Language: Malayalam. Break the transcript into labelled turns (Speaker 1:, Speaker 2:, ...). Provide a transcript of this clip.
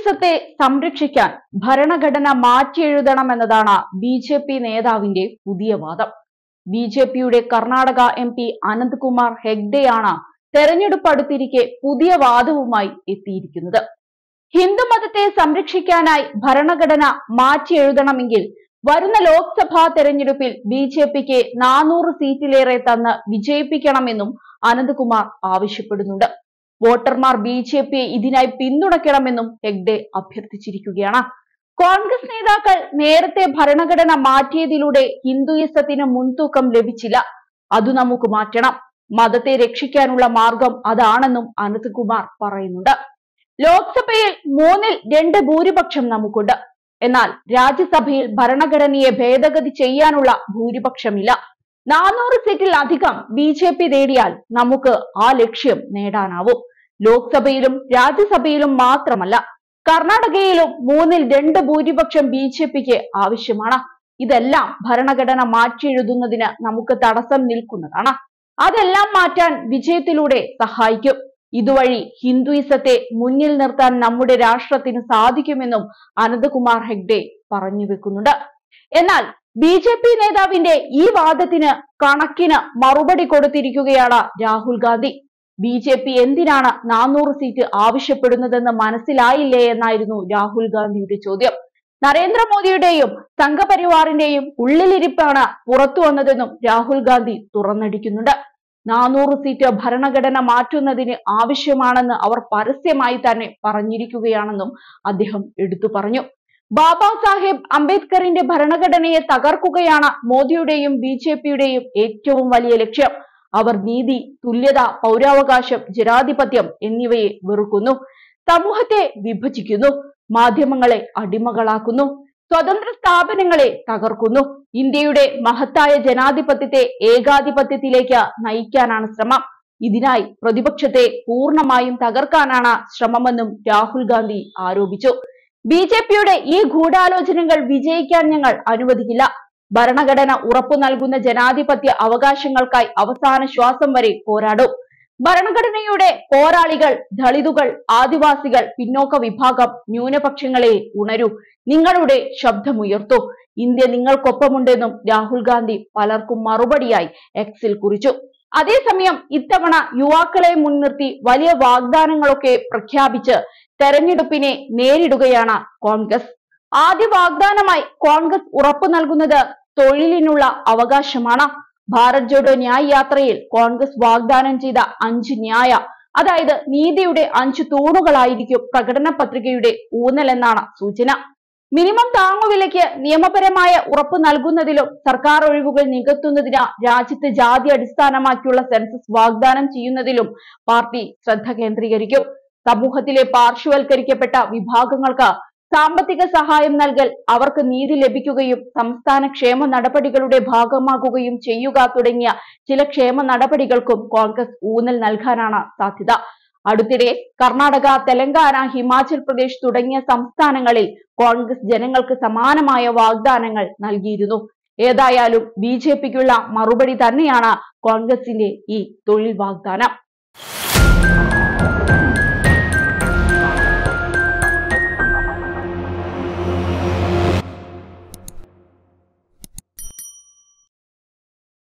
Speaker 1: ഹിന്ദുയിസത്തെ സംരക്ഷിക്കാൻ ഭരണഘടന മാറ്റിയെഴുതണമെന്നതാണ് ബി ജെ പി നേതാവിന്റെ പുതിയ വാദം ബി ജെ പിയുടെ കർണാടക എം പി അനന്ത്കുമാർ ഹെഗ്ഡെയാണ് തെരഞ്ഞെടുപ്പ് അടുത്തിരിക്കെ പുതിയ വാദവുമായി എത്തിയിരിക്കുന്നത് ഹിന്ദുമതത്തെ സംരക്ഷിക്കാനായി ഭരണഘടന മാറ്റിയെഴുതണമെങ്കിൽ വരുന്ന ലോക്സഭാ തെരഞ്ഞെടുപ്പിൽ ബി ജെ പിക്ക് നാനൂറ് സീറ്റിലേറെ തന്ന് വിജയിപ്പിക്കണമെന്നും അനന്ത്കുമാർ ആവശ്യപ്പെടുന്നുണ്ട് വോട്ടർമാർ ബി ജെ പിയെ ഇതിനായി പിന്തുണയ്ക്കണമെന്നും ഹെഗ്ഡെ അഭ്യർത്ഥിച്ചിരിക്കുകയാണ് കോൺഗ്രസ് നേതാക്കൾ നേരത്തെ ഭരണഘടന മാറ്റിയതിലൂടെ ഹിന്ദുയിസത്തിന് മുൻതൂക്കം ലഭിച്ചില്ല അത് നമുക്ക് മാറ്റണം മതത്തെ രക്ഷിക്കാനുള്ള മാർഗം അതാണെന്നും അനന്ത്കുമാർ പറയുന്നുണ്ട് ലോക്സഭയിൽ മൂന്നിൽ രണ്ട് ഭൂരിപക്ഷം നമുക്കുണ്ട് എന്നാൽ രാജ്യസഭയിൽ ഭരണഘടനയെ ഭേദഗതി ചെയ്യാനുള്ള ഭൂരിപക്ഷമില്ല നാനൂറ് സീറ്റിൽ അധികം ബി ജെ പി നേടിയാൽ നമുക്ക് ആ ലക്ഷ്യം നേടാനാവും ലോക്സഭയിലും രാജ്യസഭയിലും മാത്രമല്ല കർണാടകയിലും മൂന്നിൽ രണ്ട് ഭൂരിപക്ഷം ബി ജെ പിക്ക് ആവശ്യമാണ് ഇതെല്ലാം ഭരണഘടന മാറ്റിയെഴുതുന്നതിന് നമുക്ക് തടസ്സം നിൽക്കുന്നതാണ് അതെല്ലാം മാറ്റാൻ വിജയത്തിലൂടെ സഹായിക്കും ഇതുവഴി ഹിന്ദുയിസത്തെ മുന്നിൽ നിർത്താൻ നമ്മുടെ രാഷ്ട്രത്തിന് സാധിക്കുമെന്നും അനന്തകുമാർ ഹെഗ്ഡെ പറഞ്ഞു വെക്കുന്നുണ്ട് എന്നാൽ ബി ജെ പി നേതാവിന്റെ ഈ വാദത്തിന് കണക്കിന് മറുപടി കൊടുത്തിരിക്കുകയാണ് Rahul Gandhi B J P എന്തിനാണ് നാനൂറ് സീറ്റ് ആവശ്യപ്പെടുന്നതെന്ന് മനസ്സിലായില്ലേ എന്നായിരുന്നു രാഹുൽ ഗാന്ധിയുടെ ചോദ്യം നരേന്ദ്രമോദിയുടെയും സംഘപരിവാറിന്റെയും ഉള്ളിലിരിപ്പാണ് പുറത്തു വന്നതെന്നും രാഹുൽ ഗാന്ധി തുറന്നടിക്കുന്നുണ്ട് നാനൂറ് സീറ്റ് ഭരണഘടന മാറ്റുന്നതിന് ആവശ്യമാണെന്ന് അവർ പരസ്യമായി തന്നെ പറഞ്ഞിരിക്കുകയാണെന്നും അദ്ദേഹം എടുത്തു പറഞ്ഞു ബാബാ സാഹേബ് അംബേദ്കറിന്റെ ഭരണഘടനയെ തകർക്കുകയാണ് മോദിയുടെയും ബി ജെ പിയുടെയും ഏറ്റവും വലിയ ലക്ഷ്യം അവർ നീതി തുല്യത പൗരാവകാശം ജനാധിപത്യം എന്നിവയെ വെറുക്കുന്നു സമൂഹത്തെ വിഭജിക്കുന്നു മാധ്യമങ്ങളെ അടിമകളാക്കുന്നു സ്വതന്ത്ര സ്ഥാപനങ്ങളെ തകർക്കുന്നു ഇന്ത്യയുടെ മഹത്തായ ജനാധിപത്യത്തെ ഏകാധിപത്യത്തിലേക്ക് നയിക്കാനാണ് ശ്രമം ഇതിനായി പ്രതിപക്ഷത്തെ പൂർണ്ണമായും തകർക്കാനാണ് ശ്രമമെന്നും രാഹുൽ ഗാന്ധി ആരോപിച്ചു ബി ജെ പിയുടെ ഈ ഗൂഢാലോചനകൾ വിജയിക്കാൻ ഞങ്ങൾ അനുവദിക്കില്ല ഭരണഘടന ഉറപ്പു നൽകുന്ന ജനാധിപത്യ അവകാശങ്ങൾക്കായി അവസാന ശ്വാസം വരെ പോരാടും ഭരണഘടനയുടെ പോരാളികൾ ദളിതുകൾ ആദിവാസികൾ പിന്നോക്ക വിഭാഗം ന്യൂനപക്ഷങ്ങളെ ഉണരൂ നിങ്ങളുടെ ശബ്ദമുയർത്തൂ ഇന്ത്യ നിങ്ങൾക്കൊപ്പമുണ്ടെന്നും രാഹുൽ ഗാന്ധി പലർക്കും മറുപടിയായി എക്സിൽ കുറിച്ചു അതേസമയം ഇത്തവണ യുവാക്കളെ മുൻനിർത്തി വലിയ വാഗ്ദാനങ്ങളൊക്കെ പ്രഖ്യാപിച്ച് തെരഞ്ഞെടുപ്പിനെ നേരിടുകയാണ് കോൺഗ്രസ് ആദ്യ വാഗ്ദാനമായി കോൺഗ്രസ് ഉറപ്പു നൽകുന്നത് തൊഴിലിനുള്ള അവകാശമാണ് ഭാരത് ജോഡോ ന്യായ് യാത്രയിൽ കോൺഗ്രസ് വാഗ്ദാനം ചെയ്ത അഞ്ച് ന്യായ അതായത് നീതിയുടെ അഞ്ച് തൂണുകളായിരിക്കും പ്രകടന പത്രികയുടെ ഊന്നലെന്നാണ് സൂചന മിനിമം താങ്ങുവിലയ്ക്ക് നിയമപരമായ ഉറപ്പ് നൽകുന്നതിലും സർക്കാർ ഒഴിവുകൾ നികത്തുന്നതിന് രാജ്യത്ത് ജാതി അടിസ്ഥാനമാക്കിയുള്ള സെൻസസ് വാഗ്ദാനം ചെയ്യുന്നതിലും പാർട്ടി ശ്രദ്ധ കേന്ദ്രീകരിക്കും സമൂഹത്തിലെ പാർശ്വവൽക്കരിക്കപ്പെട്ട വിഭാഗങ്ങൾക്ക് സാമ്പത്തിക സഹായം നൽകൽ അവർക്ക് നീതി ലഭിക്കുകയും സംസ്ഥാന ക്ഷേമ നടപടികളുടെ ഭാഗമാകുകയും ചെയ്യുക തുടങ്ങിയ ചില ക്ഷേമ നടപടികൾക്കും കോൺഗ്രസ് ഊന്നൽ നൽകാനാണ് സാധ്യത അടുത്തിടെ കർണാടക തെലങ്കാന ഹിമാചൽ പ്രദേശ് തുടങ്ങിയ സംസ്ഥാനങ്ങളിൽ കോൺഗ്രസ് ജനങ്ങൾക്ക് സമാനമായ വാഗ്ദാനങ്ങൾ നൽകിയിരുന്നു ഏതായാലും ബി ജെ പിക്കുള്ള മറുപടി തന്നെയാണ് കോൺഗ്രസിന്റെ ഈ തൊഴിൽ വാഗ്ദാനം